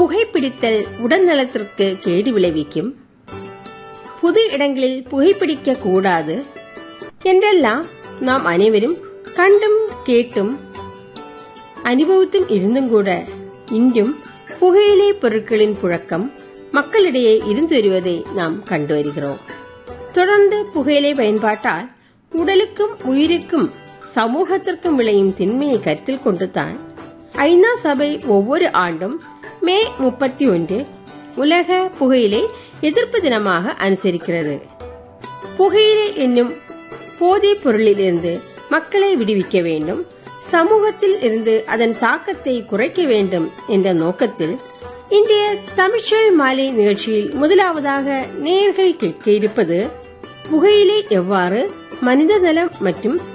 புகைப்பிடித்தல் உடல்நலத்திற்கு கேடு விளைவிக்கும் புது இடங்களில் புகைப்பிடிக்க கூடாது என்றெல்லாம் நாம் அனைவரும் கண்டும் கேட்டும் அனுபவித்தும் இருந்தும் கூட இன்றும் புகையிலை பொருட்களின் புழக்கம் மக்களிடையே இருந்து வருவதை நாம் கண்டு வருகிறோம் தொடர்ந்து புகையிலை பயன்பாட்டால் உடலுக்கும் உயிருக்கும் சமூகத்திற்கும் விளையும் திண்மையை கருத்தில் கொண்டுதான் ஐநா சபை ஒவ்வொரு ஆண்டும் மே முப்பத்தி ஒன்று உலக புகையிலை எதிர்ப்பு தினமாக அனுசரிக்கிறது புகையிலை என்னும் போதைப் பொருளிலிருந்து மக்களை விடுவிக்க வேண்டும் சமூகத்தில் இருந்து அதன் தாக்கத்தை குறைக்க வேண்டும் என்ற நோக்கத்தில் இன்றைய தமிழ்ச்சொல் மாலை நிகழ்ச்சியில் முதலாவதாக நேர்கள் கேட்க இருப்பது புகையிலை எவ்வாறு மனித நலம் மற்றும்